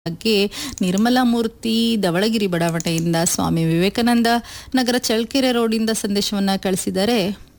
ಬಗ್ಗೆ ನಿರ್ಮಲಾ ಮೂರ್ತಿ ಧವಳಗಿರಿ ಬಡಾವಣೆಯಿಂದ ಸ್ವಾಮಿ ವಿವೇಕಾನಂದ ನಗರ ಚಳ್ಳಕೆರೆ ರೋಡಿಂದ ಸಂದೇಶವನ್ನು ಕಳಿಸಿದ್ದಾರೆ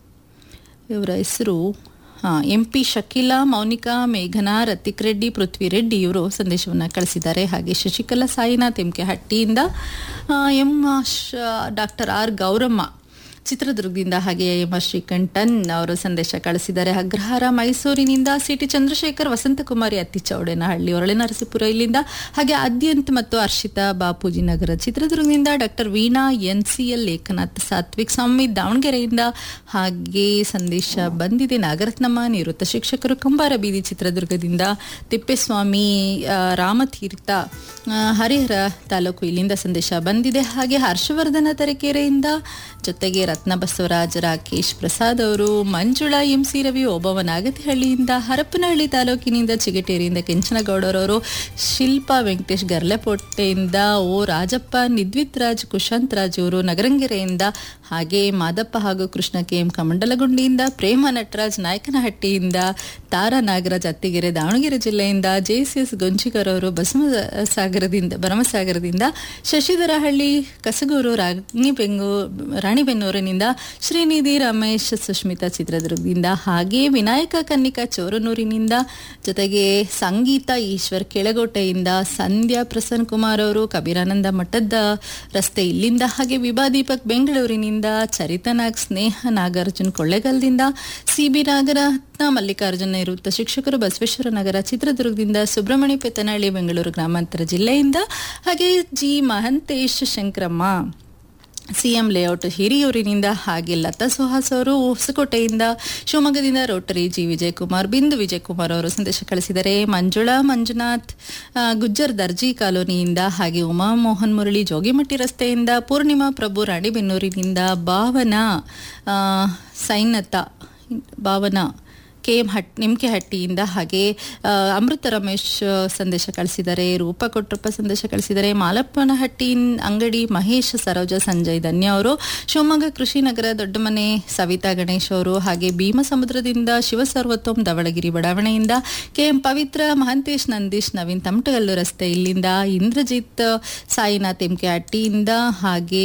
ಇವರ ಹೆಸರು ಎಂ ಪಿ ಶಕೀಲಾ ಮೌನಿಕಾ ಮೇಘನಾ ರತಿಕ್ ರೆಡ್ಡಿ ಪೃಥ್ವಿ ರೆಡ್ಡಿ ಇವರು ಸಂದೇಶವನ್ನು ಕಳಿಸಿದ್ದಾರೆ ಹಾಗೆ ಶಶಿಕಲಾ ಸಾಯಿನಾಥ್ ಎಂ ಕೆ ಹಟ್ಟಿಯಿಂದ ಆ, ಎಂ ಶ ಡಾಕ್ಟರ್ ಆರ್ ಗೌರಮ್ಮ ಚಿತ್ರದುರ್ಗದಿಂದ ಹಾಗೆ ಎಂ ಆರ್ ಶ್ರೀಕಂಠನ್ ಅವರು ಸಂದೇಶ ಕಳಿಸಿದ್ದಾರೆ ಅಗ್ರಹಾರ ಮೈಸೂರಿನಿಂದ ಸಿಟಿ ಚಂದ್ರಶೇಖರ್ ವಸಂತಕುಮಾರಿ ಅತ್ತಿಚೌಡೇನಹಳ್ಳಿ ಹೊರಳೆನರಸೀಪುರ ಇಲ್ಲಿಂದ ಹಾಗೆ ಅದ್ಯಂತ್ ಮತ್ತು ಹರ್ಷಿತಾ ಬಾಪೂಜಿ ನಗರ ಚಿತ್ರದುರ್ಗದಿಂದ doctor Veena N C L Ekanath Satvik Swamy ದಾವಣಗೆರೆಯಿಂದ ಹಾಗೆ ಸಂದೇಶ ಬಂದಿದೆ ನಾಗರತ್ನಮ್ಮ ನಿವೃತ್ತ ಶಿಕ್ಷಕರು ಕಂಬಾರ ಬೀದಿ ಚಿತ್ರದುರ್ಗದಿಂದ ತಿಪ್ಪೇಸ್ವಾಮಿ ಆ, ರಾಮತೀರ್ಥ ಆ, ಹರಿಹರ ತಾಲೂಕು ಇಲ್ಲಿಂದ ಸಂದೇಶ ಬಂದಿದೆ ಹಾಗೆ ಹರ್ಷವರ್ಧನ ತರೀಕೆರೆಯಿಂದ ಜೊತೆಗೆ ರತ್ನ ಬಸವರಾಜ್ ರಾಕೇಶ್ ಪ್ರಸಾದ್ ಅವರು ಮಂಜುಳಾ ಎಂ ಸಿ ರವಿ ಓಬವ್ವ ನಾಗತಿಹಳ್ಳಿಯಿಂದ ಹರಪನಹಳ್ಳಿ ತಾಲೂಕಿನಿಂದ ಚಿಗಟೇರಿಯಿಂದ ಕೆಂಚನಗೌಡರವರು ಶಿಲ್ಪಾ ವೆಂಕಟೇಶ್ ಗರ್ಲೆಪೊಟ್ಟೆಯಿಂದ ಓ ರಾಜಪ್ಪ ನಿದ್ವಿತ್ ರಾಜ್ ಕುಶಾಂತ್ ರಾಜ್ ಅವರು ನಗರಂಗೆರೆಯಿಂದ ಹಾಗೆ ಮಾದಪ್ಪ ಹಾಗೂ ಕೃಷ್ಣ ಕೆ ಎಂ ಕಮಂಡಲಗುಂಡಿಯಿಂದ ಪ್ರೇಮ ನಟರಾಜ್ ನಾಯಕನಹಟ್ಟಿಯಿಂದ ತಾರಾ ನಾಗರಾಜ್ ಅತ್ತಿಗೆರೆ ದಾವಣಗೆರೆ ಜಿಲ್ಲೆಯಿಂದ ಜೆ ಸಿ ಎಸ್ ಗೊಂಚಿಗರ್ ಅವರು ಬಸವಸಾಗರದಿಂದ ಭರಮಸಾಗರದಿಂದ ಶಶಿಧರಹಳ್ಳಿ ಕಸಗೂರು ರಾಣಿಬೆಂಗು ರಾಣಿಬೆನ್ನೂರಿನಿಂದ ಶ್ರೀನಿಧಿ ರಮೇಶ್ ಸುಷ್ಮಿತಾ ಚಿತ್ರದುರ್ಗದಿಂದ ಹಾಗೆ ವಿನಾಯಕ ಕನ್ನಿಕಾ ಚೋರನೂರಿನಿಂದ ಜೊತೆಗೆ ಸಂಗೀತ ಈಶ್ವರ್ ಕೆಳಗೋಟೆಯಿಂದ ಸಂಧ್ಯಾ ಪ್ರಸನ್ನ ಕುಮಾರ್ ಅವರು ಕಬೀರಾನಂದ ಮಠದ ರಸ್ತೆ ಇಲ್ಲಿಂದ ಹಾಗೆ ವಿಭಾ ದೀಪಕ್ ಬೆಂಗಳೂರಿನಿಂದ ಚರಿತಾ ನಾಗ್ ಸ್ನೇಹ ನಾಗಾರ್ಜುನ್ ಕೊಳ್ಳೆಗಲ್ದಿಂದ ಸಿ ಬಿ ನಾಗರತ್ನ ಮಲ್ಲಿಕಾರ್ಜುನ ನಿವೃತ್ತ ಶಿಕ್ಷಕರು ಬಸವೇಶ್ವರ ನಗರ ಚಿತ್ರದುರ್ಗದಿಂದ ಸುಬ್ರಹ್ಮಣ್ಯ ಪೆತ್ತನಹಳ್ಳಿ ಬೆಂಗಳೂರು ಗ್ರಾಮಾಂತರ ಜಿಲ್ಲೆಯಿಂದ ಹಾಗೆ G Mahantesh Shankaramma CM layout ಹಿರಿಯೂರಿನಿಂದ ಹಾಗೆ ಲತಾ ಸುಹಾಸ್ ಅವರು ಹೊಸಕೋಟೆಯಿಂದ ಶಿವಮೊಗ್ಗದಿಂದ ರೋಟರಿ ಜಿ ವಿಜಯಕುಮಾರ್ ಬಿಂದು ವಿಜಯಕುಮಾರ್ ಅವರು ಸಂದೇಶ ಕಳಿಸಿದರೆ ಮಂಜುಳಾ ಮಂಜುನಾಥ್ ಆ, ಗುಜ್ಜರ್ ದರ್ಜಿ ಕಾಲೋನಿಯಿಂದ ಹಾಗೆ ಉಮಾ ಮೋಹನ್ ಮುರಳಿ ಜೋಗಿಮಟ್ಟಿ ರಸ್ತೆಯಿಂದ ಪೂರ್ಣಿಮಾ ಪ್ರಭು ರಾಣಿಬೆನ್ನೂರಿನಿಂದ ಭಾವನಾ ಆ, ಸೈನತ ಭಾವನಾ ಕೆ ಎಂ ಹಟ್ ನಿಮ್ಕೆ ಹಟ್ಟಿಯಿಂದ ಹಾಗೆ ಆ, ಅಮೃತ ರಮೇಶ್ ಆ, ಸಂದೇಶ ಕಳಿಸಿದ್ದಾರೆ ರೂಪ ಕೊಟ್ರಪ್ಪ ಸಂದೇಶ ಕಳಿಸಿದ್ದಾರೆ ಮಾಲಪ್ಪನಹಟ್ಟಿ ಅಂಗಡಿ ಮಹೇಶ್ ಸರೋಜ ಸಂಜಯ್ ಧನ್ಯ ಅವರು ಶಿವಮೊಗ್ಗ ಕೃಷಿ ನಗರ ದೊಡ್ಡಮನೆ ಸವಿತಾ ಗಣೇಶ್ ಅವರು ಹಾಗೆ ಭೀಮಸಮುದ್ರದಿಂದ ಶಿವಸರ್ವೋತ್ತಮ್ ಧವಳಗಿರಿ ಬಡಾವಣೆಯಿಂದ ಕೆ ಎಂ ಪವಿತ್ರ ಮಹಂತೇಶ್ ನಂದೀಶ್ ನವೀನ್ ತಮಟಗಲ್ಲು ರಸ್ತೆ ಇಲ್ಲಿಂದ ಇಂದ್ರಜಿತ್ ಸಾಯಿನಾಥ್ ಎಂ ಕೆ ಹಟ್ಟಿಯಿಂದ ಹಾಗೆ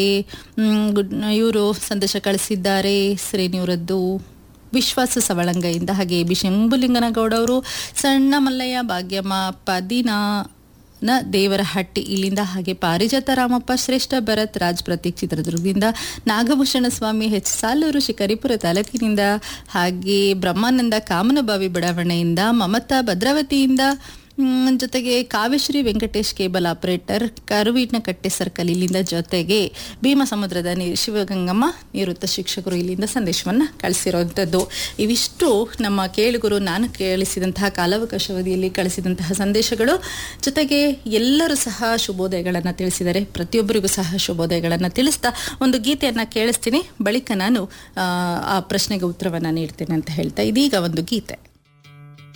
ಇವರು ಸಂದೇಶ ಕಳಿಸಿದ್ದಾರೆ ಶ್ರೇಣಿಯವರದ್ದು ವಿಶ್ವಾಸ ಸವಳಂಗಯಿಂದ ಹಾಗೆ ಬಿ ಶಂಭುಲಿಂಗನಗೌಡ ಅವರು ಸಣ್ಣ ಮಲ್ಲಯ್ಯ ಭಾಗ್ಯಮ್ಮ ಪದಿನ ನ ದೇವರಹಟ್ಟಿ ಇಲ್ಲಿಂದ ಹಾಗೆ ಪಾರಿಜಾತ ರಾಮಪ್ಪ ಶ್ರೇಷ್ಠ ಭರತ್ ರಾಜ್ ಪ್ರತೀಕ್ ಚಿತ್ರದುರ್ಗದಿಂದ ನಾಗಭೂಷಣ ಸ್ವಾಮಿ ಹೆಚ್ ಸಾಲೂರು ಶಿಕಾರಿಪುರ ತಾಲೂಕಿನಿಂದ ಹಾಗೆ ಬ್ರಹ್ಮಾನಂದ ಕಾಮನಬಾವಿ ಬಡಾವಣೆಯಿಂದ ಮಮತಾ ಭದ್ರಾವತಿಯಿಂದ ಮ್, ಜೊತೆಗೆ Kavyashree Venkatesh cable operator Karuvinakatte circle ಇಲ್ಲಿಂದ ಜೊತೆಗೆ ಭೀಮಸಮುದ್ರದ ನೀರು ಶಿವಗಂಗಮ್ಮ ನಿವೃತ್ತ ಶಿಕ್ಷಕರು ಇಲ್ಲಿಂದ ಸಂದೇಶವನ್ನು ಕಳಿಸಿರುವಂಥದ್ದು ಇವಿಷ್ಟು ನಮ್ಮ ಕೇಳುಗರು ನಾನು ಕೇಳಿಸಿದಂತಹ ಕಾಲಾವಕಾಶಾವಧಿಯಲ್ಲಿ ಕಳಿಸಿದಂತಹ ಸಂದೇಶಗಳು ಜೊತೆಗೆ ಎಲ್ಲರೂ ಸಹ ಶುಭೋದಯಗಳನ್ನು ತಿಳಿಸಿದ್ದಾರೆ ಪ್ರತಿಯೊಬ್ಬರಿಗೂ ಸಹ ಶುಭೋದಯಗಳನ್ನು ತಿಳಿಸ್ತಾ ಒಂದು ಗೀತೆಯನ್ನು ಕೇಳಿಸ್ತೀನಿ ಬಳಿಕ ನಾನು ಆ, ಆ ಪ್ರಶ್ನೆಗೆ ಉತ್ತರವನ್ನು ನೀಡ್ತೇನೆ ಅಂತ ಹೇಳ್ತಾ ಇದೀಗ ಒಂದು ಗೀತೆ